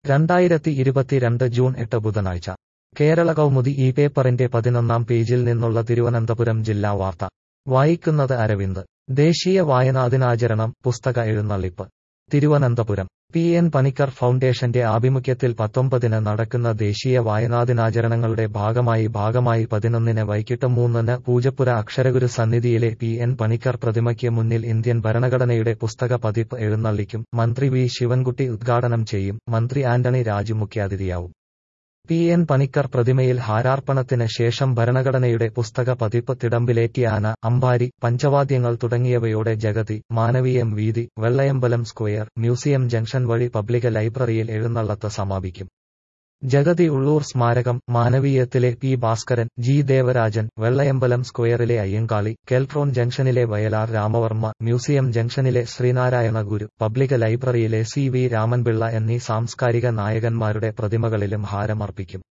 രണ്ടായിരത്തി ഇരുപത്തിരണ്ട് ജൂൺ എട്ട് ബുധനാഴ്ച കേരള കൗമുദി ഈ പേപ്പറിന്റെ പതിനൊന്നാം പേജിൽ നിന്നുള്ള തിരുവനന്തപുരം ജില്ലാ വാർത്ത വായിക്കുന്നത് അരവിന്ദ് ദേശീയ വായനാദിനാചരണം പുസ്തക എഴുന്നള്ളിപ്പ് തിരുവനന്തപുരം പി എൻ പണിക്കർ ഫൗണ്ടേഷന്റെ ആഭിമുഖ്യത്തിൽ പത്തൊമ്പതിന് നടക്കുന്ന ദേശീയ വായനാദിനാചരണങ്ങളുടെ ഭാഗമായി ഭാഗമായി പതിനൊന്നിന് വൈകിട്ട് മൂന്നിന് പൂജപ്പുര അക്ഷരഗുരു സന്നിധിയിലെ പി എൻ പണിക്കർ പ്രതിമയ്ക്ക് മുന്നിൽ ഇന്ത്യൻ ഭരണഘടനയുടെ പുസ്തക പതിപ്പ് എഴുന്നള്ളിക്കും മന്ത്രി വി ശിവൻകുട്ടി ഉദ്ഘാടനം ചെയ്യും മന്ത്രി ആന്റണി രാജു മുഖ്യാതിഥിയാവും പി എൻ പണിക്കർ പ്രതിമയിൽ ഹാരാർപ്പണത്തിന് ശേഷം ഭരണഘടനയുടെ പുസ്തക പതിപ്പ് തിടമ്പിലേറ്റി ആന അമ്പാരി പഞ്ചവാദ്യങ്ങൾ തുടങ്ങിയവയോടെ ജഗതി മാനവീയം വീതി വെള്ളയമ്പലം സ്ക്വയർ മ്യൂസിയം ജംഗ്ഷൻ വഴി പബ്ലിക് ലൈബ്രറിയിൽ എഴുന്നള്ളത്ത് സമാപിക്കും ജഗതി ഉള്ളൂർ സ്മാരകം മാനവീയത്തിലെ പി ഭാസ്കരൻ ജി ദേവരാജൻ വെള്ളയമ്പലം സ്ക്വയറിലെ അയ്യങ്കാളി കെൽട്രോൺ ജംഗ്ഷനിലെ വയലാർ രാമവർമ്മ മ്യൂസിയം ജംഗ്ഷനിലെ ശ്രീനാരായണ ഗുരു പബ്ലിക് ലൈബ്രറിയിലെ സി വി രാമൻപിള്ള എന്നീ സാംസ്കാരിക നായകന്മാരുടെ പ്രതിമകളിലും ഹാരമർപ്പിക്കും